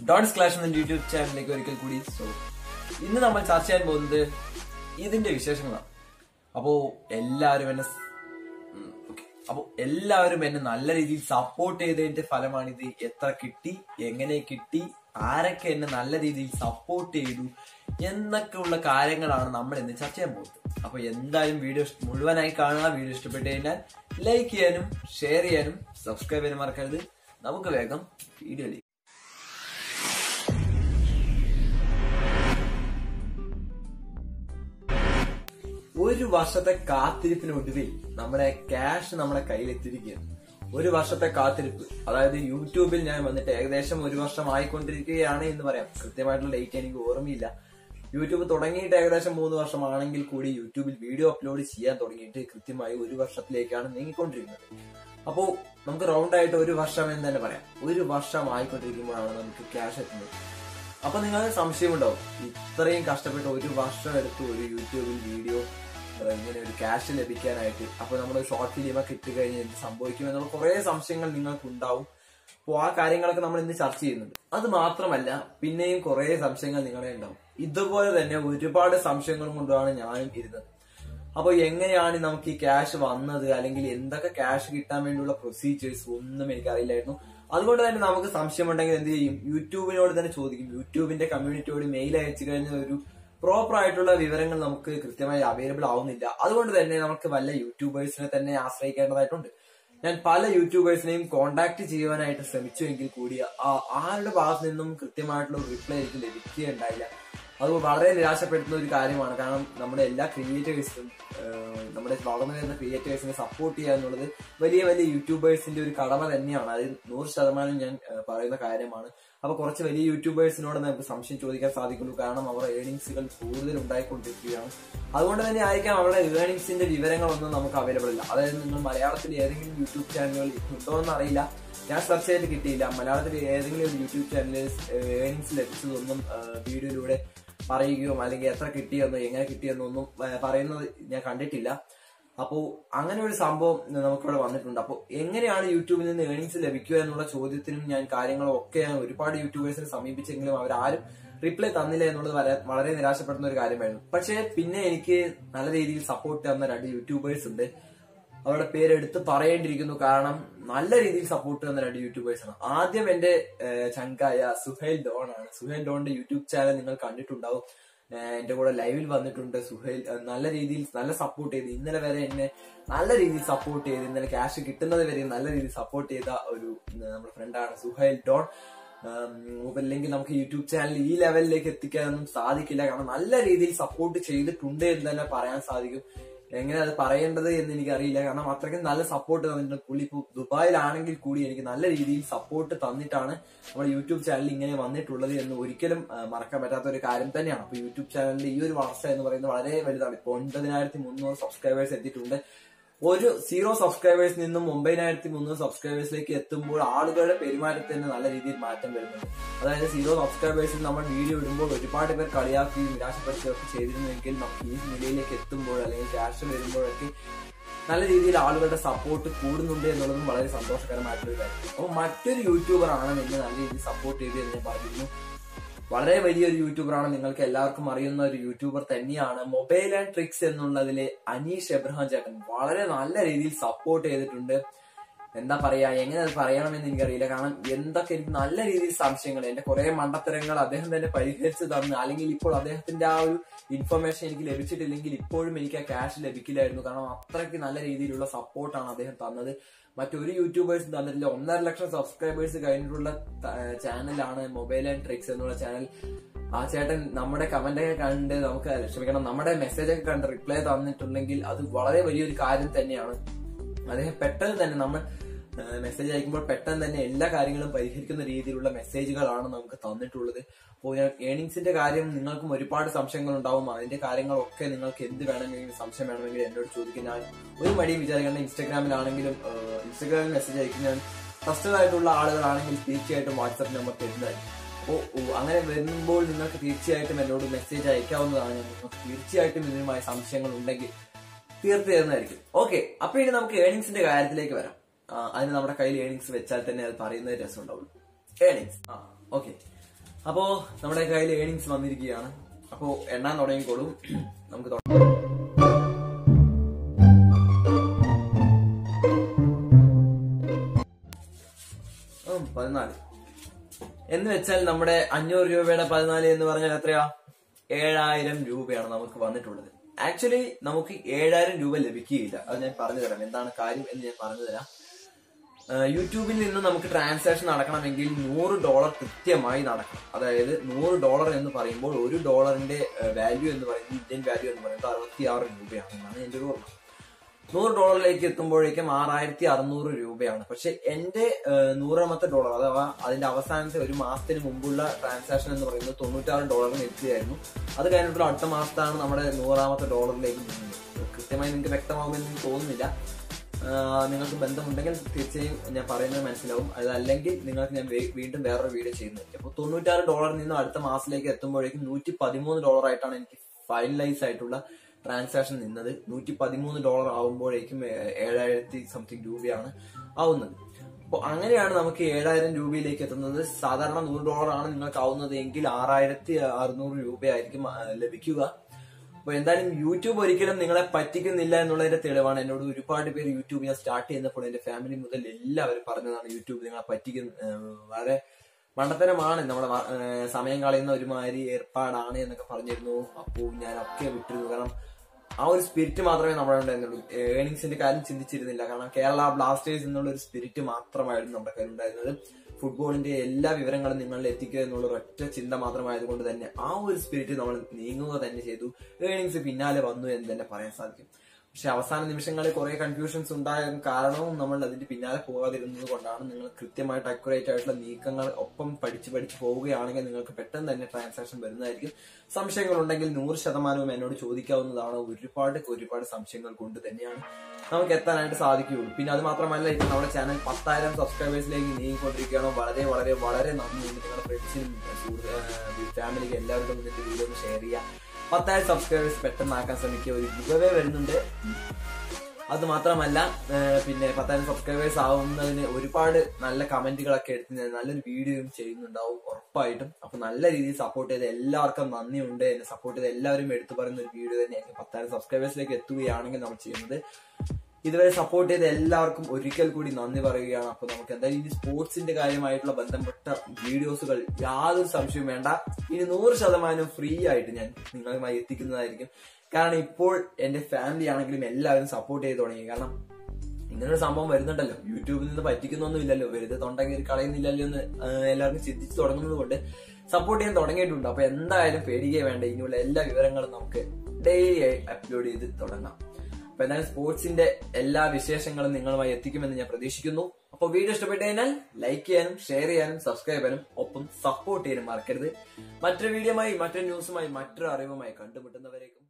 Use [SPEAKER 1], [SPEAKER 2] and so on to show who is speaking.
[SPEAKER 1] Dawns clash എന്ന YouTube ചാനലിലേക്ക് ഒരിക്കൽ കൂടി സോ ഇന്ന് നമ്മൾ ചർച്ച ചെയ്യാൻ പോകുന്നത് ഇതിന്റെ വിശേഷങ്ങളാണ് അപ്പോ എല്ലാവരും എന്നെ സ്- ഉം, okay. അപ്പോ എല്ലാവരും എന്നെ നല്ല രീതിയിൽ സപ്പോർട്ട് ചെയ്തതിന്റെ ഫലമാണിത് എത്ര കിട്ടി എങ്ങനെ കിട്ടി ആരൊക്കെ എന്നെ നല്ല രീതിയിൽ സപ്പോർട്ട് ചെയ്തു എന്നൊക്കെ ഉള്ള കാര്യങ്ങളാണ് നമ്മൾ ഇന്ന് ചർച്ച ചെയ്യാൻ പോകുന്നത് അപ്പൊ എന്തായാലും വീഡിയോ ഇഷ്ട- മുഴുവനായി കാണുക വീഡിയോ ഇഷ്ടപ്പെട്ട് കഴിഞ്ഞാൽ ലൈക്ക് ചെയ്യാനും ഷെയർ ചെയ്യാനും സബ്സ്ക്രൈബ് ചെയ്യാനും മറക്കരുത് നമുക്ക് വേഗം വീഡിയോയിലേക്ക് ഒരു വർഷത്തെ കാത്തിരിപ്പിനൊടുവിൽ നമ്മുടെ ക്യാഷ് നമ്മുടെ കയ്യിൽ എത്തിയിരിക്കുകയാണ് ഒരു വർഷത്തെ കാത്തിരിപ്പ് അതായത് യൂട്യൂബിൽ ഞാൻ വന്നിട്ട് ഏകദേശം ഒരു വർഷം ആയിക്കൊണ്ടിരിക്കുകയാണ് എന്ന് പറയാം കൃത്യമായിട്ടുള്ള ഡേറ്റ് എനിക്ക് ഓർമ്മയില്ല യൂട്യൂബ് തുടങ്ങിയിട്ട് ഏകദേശം മൂന്ന് വർഷമാണെങ്കിൽ കൂടി യൂട്യൂബിൽ വീഡിയോ അപ്ലോഡ് ചെയ്യാൻ തുടങ്ങിയിട്ട് കൃത്യമായി ഒരു വർഷത്തിലേക്കാണ് നീങ്ങിക്കൊണ്ടിരിക്കുന്നത് അപ്പോ നമുക്ക് റൗണ്ട് ആയിട്ട് ഒരു വർഷം എന്ന് തന്നെ പറയാം ഒരു വർഷം ആയിക്കൊണ്ടിരിക്കുമ്പോഴാണ് നമുക്ക് ക്യാഷ് എത്തുന്നത് അപ്പൊ നിങ്ങൾക്ക് സംശയമുണ്ടാവും ഇത്രയും കഷ്ടപ്പെട്ട് ഒരു വർഷം എടുത്ത് ഒരു യൂട്യൂബിൽ വീഡിയോ ഏഹ്, ഇങ്ങനെ ഒരു ക്യാഷ് ലഭിക്കാനായിട്ട് അപ്പൊ നമ്മൾ ഷോർട്ട് ഫിലിമൊക്കെ ഇട്ട് കഴിഞ്ഞാൽ എന്ത് സംഭവിക്കും എന്നുള്ള കുറെ സംശയങ്ങൾ നിങ്ങൾക്ക് ഉണ്ടാവും അപ്പോൾ ആ കാര്യങ്ങളൊക്കെ നമ്മൾ ഇന്ന് ചർച്ച ചെയ്യുന്നുണ്ട് അത് മാത്രമല്ല പിന്നെയും കുറെ സംശയങ്ങൾ നിങ്ങളെ ഉണ്ടാവും ഇതുപോലെ തന്നെ ഒരുപാട് സംശയങ്ങളും കൊണ്ടാണ് ഞാനും ഇരുന്നത് അപ്പൊ എങ്ങനെയാണ് നമുക്ക് ഈ ക്യാഷ് വന്നത് അല്ലെങ്കിൽ എന്തൊക്കെ ക്യാഷ് കിട്ടാൻ വേണ്ടിയുള്ള പ്രൊസീജിയേഴ്സ് ഒന്നും എനിക്ക് അറിയില്ലായിരുന്നു അതുകൊണ്ട് തന്നെ നമുക്ക് സംശയമുണ്ടെങ്കിൽ എന്ത് ചെയ്യും യൂട്യൂബിനോട് തന്നെ ചോദിക്കും യൂട്യൂബിന്റെ കമ്മ്യൂണിറ്റിയോട് മെയിൽ അയച്ചു കഴിഞ്ഞ ഒരു പ്രോപ്പർ ആയിട്ടുള്ള വിവരങ്ങൾ നമുക്ക് കൃത്യമായി അവൈലബിൾ ആവുന്നില്ല അതുകൊണ്ട് തന്നെ നമുക്ക് വല്ല യൂട്യൂബേഴ്സിനെ തന്നെ ആശ്രയിക്കേണ്ടതായിട്ടുണ്ട് ഞാൻ പല യൂട്യൂബേഴ്സിനെയും കോണ്ടാക്ട് ചെയ്യുവാനായിട്ട് ശ്രമിച്ചുവെങ്കിൽ കൂടി ആ- ആരുടെ ഭാഗത്ത് നിന്നും കൃത്യമായിട്ടുള്ള റിപ്ലൈ എനിക്ക് ലഭിക്കുകയുണ്ടായില്ല അത് വളരെ നിരാശപ്പെടുത്തുന്ന ഒരു കാര്യമാണ് കാരണം നമ്മുടെ എല്ലാ ക്രിയേറ്റേഴ്സും നമ്മുടെ വളർന്നു വരുന്ന ക്രിയേറ്റേഴ്സിനെ സപ്പോർട്ട് ചെയ്യുക എന്നുള്ളത് വലിയ വലിയ യൂട്യൂബേഴ്സിന്റെ ഒരു കടമ തന്നെയാണ് അത് നൂറ് ശതമാനം ഞാൻ ഏഹ്, പറയുന്ന കാര്യമാണ് അപ്പൊ കുറച്ച് വലിയ യൂട്യൂബേഴ്സിനോട് നമുക്ക് സംശയം ചോദിക്കാൻ സാധിക്കുള്ളൂ കാരണം അവരുടെ ഏണിങ്സുകൾ കൂടുതൽ ഉണ്ടായിക്കൊണ്ടിരിക്കുകയാണ് അതുകൊണ്ട് തന്നെ ആയിരിക്കാം അവരുടെ ഏണിങ്സിന്റെ വിവരങ്ങളൊന്നും നമുക്ക് അവൈലബിൾ ഇല്ല അതായത് നിങ്ങൾ മലയാളത്തിൽ ഏതെങ്കിലും യൂട്യൂബ് ചാനലുകൾ ഉണ്ടോ എന്ന് അറിയില്ല ഞാൻ സെർച്ച് ചെയ്ത് കിട്ടിയില്ല മലയാളത്തിൽ ഏതെങ്കിലും ഒരു യൂട്യൂബ് ചാനലിൽ ഏണിങ്സ് ലഭിച്ചതൊന്നും ഏഹ്, വീഡിയോയിലൂടെ പറയുകയോ അല്ലെങ്കിൽ എത്ര കിട്ടിയെന്നോ എങ്ങനെ കിട്ടിയെന്നോ ഒന്നും ഏഹ്, പറയുന്നത് ഞാൻ കണ്ടിട്ടില്ല അപ്പോ അങ്ങനെ ഒരു സംഭവം നമുക്കിവിടെ വന്നിട്ടുണ്ട് അപ്പോൾ എങ്ങനെയാണ് യൂട്യൂബിൽ നിന്ന് ഏണിങ്സ് ലഭിക്കുക എന്നുള്ള ചോദ്യത്തിനും ഞാൻ കാര്യങ്ങളും ഒക്കെ ഞാൻ ഒരുപാട് യൂട്യൂബേഴ്സിനെ സമീപിച്ചെങ്കിലും അവരാരും റിപ്ലൈ തന്നില്ല എന്നുള്ളത് വളരെ- വളരെ നിരാശപ്പെടുന്ന ഒരു കാര്യമായിരുന്നു പക്ഷേ പിന്നെ എനിക്ക് നല്ല രീതിയിൽ സപ്പോർട്ട് തന്ന രണ്ട് യൂട്യൂബേഴ്സ് ഉണ്ട് അവരുടെ പേര് എടുത്ത് പറയേണ്ടിയിരിക്കുന്നു കാരണം നല്ല രീതിയിൽ സപ്പോർട്ട് തന്ന രണ്ട് യൂട്യൂബേഴ്സ് ആണ് ആദ്യം എന്റെ ഏഹ്, ചങ്കായ സുഹൈൽ ഡോൺ ആണ് സുഹൈൽ ഡോണിന്റെ യൂട്യൂബ് ചാനൽ നിങ്ങൾ കണ്ടിട്ടുണ്ടാവും ഏഹ്, എന്റെ കൂടെ ലൈവിൽ വന്നിട്ടുണ്ട് സുഹൈൽ ഏഹ്, നല്ല രീതിയിൽ നല്ല സപ്പോർട്ട് ചെയ്ത് ഇന്നലെ വരെ എന്നെ നല്ല രീതിയിൽ സപ്പോർട്ട് ചെയ്ത് ഇന്നലെ ക്യാഷ് കിട്ടുന്നത് വരെ നല്ല രീതിയിൽ സപ്പോർട്ട് ചെയ്ത ഒരു ഉം, നമ്മുടെ ഫ്രണ്ടാണ് സുഹൈൽ ഡോൺ അല്ലെങ്കിൽ നമുക്ക് യൂട്യൂബ് ചാനൽ ഈ ലെവലിലേക്ക് എത്തിക്കാനൊന്നും സാധിക്കില്ല കാരണം നല്ല രീതിയിൽ സപ്പോർട്ട് ചെയ്തിട്ടുണ്ട് എന്ന് തന്നെ പറയാൻ സാധിക്കും എങ്ങനെ അത് പറയേണ്ടത് എന്ന് എനിക്ക് അറിയില്ല കാരണം അത്രയ്ക്കും നല്ല സപ്പോർട്ട് തന്നിട്ടുണ്ട് പുള്ളി ഇപ്പോൾ ദുബായിലാണെങ്കിൽ കൂടി എനിക്ക് നല്ല രീതിയിൽ സപ്പോർട്ട് തന്നിട്ടാണ് നമ്മുടെ യൂട്യൂബ് ചാനൽ ഇങ്ങനെ വന്നിട്ടുള്ളത് എന്ന് ഒരിക്കലും ആ, മറക്കാൻ പറ്റാത്ത ഒരു കാര്യം തന്നെയാണ് അപ്പൊ യൂട്യൂബ് ചാനലിന്റെ ഈ ഒരു വർഷം എന്ന് പറയുന്നത് വളരെ വലുതാണ് ഇപ്പോൾ ഒൻപതിനായിരത്തി മുന്നൂറ് സബ്സ്ക്രൈബേഴ്സ് എത്തിയിട്ടുണ്ട് ഒരു സീറോ സബ്സ്ക്രൈബേഴ്സിൽ നിന്നും ഒമ്പതിനായിരത്തി മുന്നൂറ് സബ്സ്ക്രൈബേഴ്സിലേക്ക് എത്തുമ്പോൾ ആളുകളുടെ പെരുമാറ്റത്തിൽ തന്നെ നല്ല രീതിയിൽ മാറ്റം വരുന്നുണ്ട് അതായത് സീറോ സബ്സ്ക്രൈബേഴ്സിൽ നമ്മൾ വീഡിയോ ഇടുമ്പോൾ ഒരുപാട് പേർ കളിയാക്കുകയും നിരാശപ്പെടുത്തുകയൊക്കെ ചെയ്തിരുന്നെങ്കിൽ നമുക്ക് ഈ നിലയിലേക്ക് എത്തുമ്പോൾ അല്ലെങ്കിൽ ക്യാഷ് വരുമ്പോഴൊക്കെ നല്ല രീതിയിൽ ആളുകളുടെ സപ്പോർട്ട് കൂടുന്നുണ്ട് എന്നുള്ളതും വളരെ സന്തോഷകരമായിട്ടുള്ള ഒരു കാര്യം അപ്പോൾ മറ്റൊരു യൂട്യൂബർ ആണ് എന്നെ നല്ല രീതിയിൽ സപ്പോർട്ട് ചെയ്ത് എന്ന് ഞാൻ പറഞ്ഞിരുന്നു വളരെ വലിയൊരു യൂട്യൂബറാണ് നിങ്ങൾക്ക് എല്ലാവർക്കും അറിയുന്ന ഒരു യൂട്യൂബർ തന്നെയാണ് മൊബൈൽ ആൻഡ് ട്രിക്സ് എന്നുള്ളതിലെ അനീഷ് എബ്രഹാം ചേട്ടൻ വളരെ നല്ല രീതിയിൽ സപ്പോർട്ട് ചെയ്തിട്ടുണ്ട് എന്താ പറയാ എങ്ങനെ അത് പറയണമെന്ന് എനിക്കറിയില്ല കാരണം എന്തൊക്കെ എനിക്ക് നല്ല രീതിയിൽ സംശയങ്ങൾ എന്റെ കുറെ മണ്ടത്തരങ്ങൾ അദ്ദേഹം തന്നെ പരിഹരിച്ചു തന്നു അല്ലെങ്കിൽ ഇപ്പോൾ അദ്ദേഹത്തിന്റെ ആ ഒരു ഇൻഫർമേഷൻ എനിക്ക് ലഭിച്ചിട്ടില്ലെങ്കിൽ ഇപ്പോഴും എനിക്ക് ആ ക്യാഷ് ലഭിക്കില്ലായിരുന്നു കാരണം അത്രയ്ക്ക് നല്ല രീതിയിലുള്ള സപ്പോർട്ടാണ് അദ്ദേഹം തന്നത് മറ്റൊരു യൂട്യൂബേഴ്സും തന്നിട്ടില്ല ഒന്നര ലക്ഷം സബ്സ്ക്രൈബേഴ്സ് കഴിഞ്ഞിട്ടുള്ള ചാനലാണ് മൊബൈൽ ആൻഡ് ട്രിക്സ് എന്നുള്ള ചാനൽ ആ ചേട്ടൻ നമ്മുടെ കമന്റ് ഒക്കെ കണ്ട് നമുക്ക് ക്ഷമിക്കണം നമ്മുടെ മെസ്സേജ് ഒക്കെ കണ്ട് റിപ്ലൈ തന്നിട്ടുണ്ടെങ്കിൽ അത് വളരെ വലിയൊരു കാര്യം തന്നെയാണ് അദ്ദേഹം പെട്ടെന്ന് തന്നെ നമ്മൾ മെസ്സേജ് അയക്കുമ്പോൾ പെട്ടെന്ന് തന്നെ എല്ലാ കാര്യങ്ങളും പരിഹരിക്കുന്ന രീതിയിലുള്ള മെസ്സേജുകളാണ് നമുക്ക് തന്നിട്ടുള്ളത് അപ്പോൾ ഞാൻ ഏണിങ്സിന്റെ കാര്യം നിങ്ങൾക്കും ഒരുപാട് സംശയങ്ങൾ ഉണ്ടാവും അതിന്റെ കാര്യങ്ങളൊക്കെ നിങ്ങൾക്ക് എന്ത് വേണമെങ്കിലും സംശയം വേണമെങ്കിലും എന്നോട് ചോദിക്കാൻ ഞാൻ ഒരു മടിയും വിചാരിക്കേണ്ട ഇൻസ്റ്റാഗ്രാമിലാണെങ്കിലും ഇൻസ്റ്റാഗ്രാമിൽ മെസ്സേജ് അയക്കുന്ന ട്രസ്റ്റഡ് ആയിട്ടുള്ള ആളുകളാണെങ്കിൽ തീർച്ചയായിട്ടും വാട്സാപ്പ് നമ്പർ തരുന്നതായിരിക്കും അപ്പോൾ അങ്ങനെ വരുമ്പോൾ നിങ്ങൾക്ക് തീർച്ചയായിട്ടും എന്നോട് മെസ്സേജ് അയക്കാവുന്നതാണ് നിങ്ങൾക്ക് തീർച്ചയായിട്ടും ഇതിനുമായ സംശയങ്ങൾ ഉണ്ടെങ്കിൽ തീർത്ത് തരുന്നതായിരിക്കും ഓക്കെ അപ്പൊ ഇനി നമുക്ക് ഏണിങ്സിന്റെ കാര്യത്തിലേക്ക് വരാം ആ, അതിന് നമ്മുടെ കയ്യിൽ ഏണിങ്സ് വെച്ചാൽ തന്നെ അത് പറയുന്നത് രസം ഉണ്ടാവുള്ളൂ ഏണിങ്സ് ആ ഓക്കെ അപ്പോ നമ്മുടെ കയ്യിൽ ഏണിങ്സ് വന്നിരിക്കുകയാണ് അപ്പോ എണ്ണാൻ തുടങ്ങിക്കോളും നമുക്ക് തുടങ്ങാം ഉം, പതിനാല് എന്ന് വെച്ചാൽ നമ്മുടെ അഞ്ഞൂറ് രൂപയുടെ പതിനാല് എന്ന് പറഞ്ഞാൽ എത്രയാ ഏഴായിരം രൂപയാണ് നമുക്ക് വന്നിട്ടുള്ളത് ആക്ച്വലി നമുക്ക് ഏഴായിരം രൂപ ലഭിക്കുകയില്ല അത് ഞാൻ പറഞ്ഞു തരാം എന്താണ് കാര്യം എന്ന് ഞാൻ പറഞ്ഞു തരാം ആഹ് യൂട്യൂബിൽ നിന്ന് നമുക്ക് ട്രാൻസാക്ഷൻ നടക്കണമെങ്കിൽ നൂറ് ഡോളർ കൃത്യമായി നടക്കണം അതായത് നൂറ് ഡോളർ എന്ന് പറയുമ്പോൾ ഒരു ഡോളറിന്റെ വാല്യൂ എന്ന് പറയുന്നത് ഇന്ത്യൻ വാല്യൂ എന്ന് പറയുന്നത് അറുപത്തി ആറ് രൂപയാണ് എന്നാണ് എന്റെ ഒരു ഓർമ്മ നൂറ് ഡോളറിലേക്ക് എത്തുമ്പോഴേക്കും ആറായിരത്തി അറുന്നൂറ് രൂപയാണ് പക്ഷെ എന്റെ ഏഹ്, നൂറാമത്തെ ഡോളർ അഥവാ അതിന്റെ അവസാനത്തെ ഒരു മാസത്തിന് മുമ്പുള്ള ട്രാൻസാക്ഷൻ എന്ന് പറയുന്നത് തൊണ്ണൂറ്റാറ് ഡോളറിന് എത്തുകയായിരുന്നു അത് കഴിഞ്ഞിട്ടുള്ള അടുത്ത മാസത്താണ് നമ്മുടെ നൂറാമത്തെ ഡോളറിലേക്ക് നീങ്ങുന്നത് കൃത്യമായി നിങ്ങൾക്ക് വ്യക്തമാകുമെന്ന് എനിക്ക് തോന്നുന്നില്ല ആഹ്, നിങ്ങൾക്ക് ബന്ധമുണ്ടെങ്കിൽ തീർച്ചയായും ഞാൻ പറയുന്നത് മനസ്സിലാവും അതല്ലെങ്കിൽ നിങ്ങൾക്ക് ഞാൻ വേ- വീണ്ടും വേറൊരു വീഡിയോ ചെയ്യുന്നതായിരിക്കും അപ്പോൾ തൊണ്ണൂറ്റാറ് ഡോളറിൽ നിന്നും അടുത്ത മാസത്തിലേക്ക് എത്തുമ്പോഴേക്കും നൂറ്റി പതിമൂന്ന് ഡോളർ ആയിട്ടാണ് എനിക്ക് ഫൈനലൈസ് ആയിട്ടുള്ള ട്രാൻസാക്ഷൻ നിന്നത് നൂറ്റി പതിമൂന്ന് ഡോളർ ആവുമ്പോഴേക്കും ഏ- ഏഴായിരത്തി സംതിങ് രൂപയാണ് ആവുന്നത് അപ്പോൾ അങ്ങനെയാണ് നമുക്ക് ഏഴായിരം രൂപയിലേക്ക് എത്തുന്നത് സാധാരണ നൂറ് ഡോളർ ആണ് നിങ്ങൾക്ക് ആവുന്നത് എങ്കിൽ ആറായിരത്തി അറുന്നൂറ് രൂപയായിരിക്കും ആ, ലഭിക്കുക അപ്പൊ എന്തായാലും യൂട്യൂബ് ഒരിക്കലും നിങ്ങളെ പറ്റിക്കുന്നില്ല എന്നുള്ളതിന്റെ തെളിവാണ് എന്നോട് ഒരുപാട് പേര് യൂട്യൂബ് ഞാൻ സ്റ്റാർട്ട് ചെയ്യുന്നപ്പോൾ എന്റെ ഫാമിലി മുതൽ എല്ലാവരും പറഞ്ഞതാണ് യൂട്യൂബ് നിങ്ങളെ പറ്റിക്കുന്ന ഏഹ്, വളരെ മണ്ടത്തരമാണ് നമ്മുടെ വ- ഏഹ്, സമയം കളയുന്ന ഒരുമാതിരി ഏർപ്പാടാണ് എന്നൊക്കെ പറഞ്ഞിരുന്നു അപ്പോൾ ഞാൻ ഒക്കെ വിട്ടിരുന്നു കാരണം ആ ഒരു സ്പിരിറ്റ് മാത്രമേ നമ്മുടെ ഉണ്ടായിരുന്നുള്ളൂ ഏണിങ്സിന്റെ കാര്യം ചിന്തിച്ചിരുന്നില്ല കാരണം കേരള ബ്ലാസ്റ്റേഴ്സ് എന്നുള്ള ഒരു സ്പിരിറ്റ് മാത്രമായിരുന്നു നമ്മുടെ കയ്യിൽ ഉണ്ടായിരുന്നത് ഫുട്ബോളിന്റെ എല്ലാ വിവരങ്ങളും നിങ്ങളിൽ എത്തിക്കുക എന്നുള്ള ഒരൊറ്റ ചിന്ത മാത്രമായതുകൊണ്ട് തന്നെ ആ ഒരു സ്പിരിറ്റ് നമ്മൾ നീങ്ങുക തന്നെ ചെയ്തു ഏണിങ്സ് പിന്നാലെ വന്നു എന്ന് തന്നെ പറയാൻ സാധിക്കും പക്ഷെ അവസാന നിമിഷങ്ങളിൽ കുറെ കൺഫ്യൂഷൻസ് ഉണ്ടായ കാരണവും നമ്മൾ അതിന്റെ പിന്നാലെ പോകാതിരുന്നത് കൊണ്ടാണ് നിങ്ങൾ കൃത്യമായിട്ട് അക്യുറേറ്റ് ആയിട്ടുള്ള നീക്കങ്ങൾ ഒപ്പം പഠിച്ച് പഠിച്ച് പോവുകയാണെങ്കിൽ നിങ്ങൾക്ക് പെട്ടെന്ന് തന്നെ ട്രാൻസാക്ഷൻ വരുന്നതായിരിക്കും സംശയങ്ങൾ ഉണ്ടെങ്കിൽ നൂറ് ശതമാനവും എന്നോട് ചോദിക്കാവുന്നതാണ് ഒരുപാട് ഒരുപാട് സംശയങ്ങൾ കൊണ്ട് തന്നെയാണ് നമുക്ക് എത്താനായിട്ട് സാധിക്കുകയുള്ളൂ പിന്നെ അത് മാത്രമല്ല ഇപ്പൊ നമ്മുടെ ചാനൽ പത്തായിരം സബ്സ്ക്രൈബേഴ്സിലേക്ക് നീങ്ങിക്കൊണ്ടിരിക്കുകയാണ് വളരെ വളരെ വളരെ നന്ദിയുണ്ട് നിങ്ങളുടെ ഫ്രണ്ട്സിനും ഫാമിലിക്ക് എല്ലാവരുടെ മുന്നിൽ വീഡിയോ ഒന്ന് ഷെയർ ചെയ്യുക പത്തായിരം സബ്സ്ക്രൈബേഴ്സ് പെട്ടെന്നാക്കാൻ ശ്രമിക്കുക ഒരു ഗുഗവേ വരുന്നുണ്ട് അത് മാത്രമല്ല ഏഹ് പിന്നെ പത്തായിരം സബ്സ്ക്രൈബേഴ്സ് ആവുന്നതിന് ഒരുപാട് നല്ല കമന്റുകളൊക്കെ എടുത്ത് ഞാൻ നല്ലൊരു വീഡിയോയും ചെയ്യുന്നുണ്ടാവും ഉറപ്പായിട്ടും അപ്പൊ നല്ല രീതിയിൽ സപ്പോർട്ട് ചെയ്ത എല്ലാവർക്കും നന്ദിയുണ്ട് എന്നെ സപ്പോർട്ട് ചെയ്ത എല്ലാവരും എടുത്തു പറയുന്ന ഒരു വീഡിയോ തന്നെയായിരിക്കും പത്തായിരം സബ്സ്ക്രൈബേഴ്സിലേക്ക് എത്തുകയാണെങ്കിൽ നമ്മൾ ചെയ്യുന്നത് ഇതുവരെ സപ്പോർട്ട് ചെയ്ത എല്ലാവർക്കും ഒരിക്കൽ കൂടി നന്ദി പറയുകയാണ് അപ്പൊ നമുക്ക് എന്തായാലും ഇനി സ്പോർട്സിന്റെ കാര്യമായിട്ടുള്ള ബന്ധപ്പെട്ട വീഡിയോസുകൾ യാതൊരു സംശയവും വേണ്ട ഇനി നൂറ് ശതമാനം ഫ്രീ ആയിട്ട് ഞാൻ നിങ്ങളുമായി എത്തിക്കുന്നതായിരിക്കും കാരണം ഇപ്പോൾ എന്റെ ഫാമിലി ആണെങ്കിലും എല്ലാവരും സപ്പോർട്ട് ചെയ്ത് തുടങ്ങി കാരണം ഇങ്ങനൊരു സംഭവം വരുന്നുണ്ടല്ലോ യൂട്യൂബിൽ നിന്ന് പറ്റിക്കുന്നൊന്നും ഇല്ലല്ലോ വെറുതെ തൊണ്ട കയറി കളയുന്നില്ലല്ലോ എന്ന് ആ, എല്ലാവർക്കും ചിന്തിച്ച് തുടങ്ങുന്നത് കൊണ്ട് സപ്പോർട്ട് ചെയ്യാൻ തുടങ്ങിയിട്ടുണ്ട് അപ്പൊ എന്തായാലും പേടിക്കേ വേണ്ട ഇനിയുള്ള എല്ലാ വിവരങ്ങളും നമുക്ക് ഡെയിലി അപ്ലോഡ് ചെയ്ത് തുടങ്ങാം അപ്പൊ എന്തായാലും സ്പോർട്സിന്റെ എല്ലാ വിശേഷങ്ങളും നിങ്ങളുമായി എത്തിക്കുമെന്ന് ഞാൻ പ്രതീക്ഷിക്കുന്നു അപ്പൊ വീഡിയോ ഇഷ്ടപ്പെട്ടു കഴിഞ്ഞാൽ ലൈക്ക് ചെയ്യാനും ഷെയർ ചെയ്യാനും സബ്സ്ക്രൈബ് ചെയ്യാനും ഒപ്പം സപ്പോർട്ട് ചെയ്യാനും മറക്കരുത് മറ്റൊരു വീഡിയോയുമായി മറ്റൊരു ന്യൂസുമായി മറ്റൊരു അറിവുമായി കണ്ടുമുട്ടുന്നവരേക്കും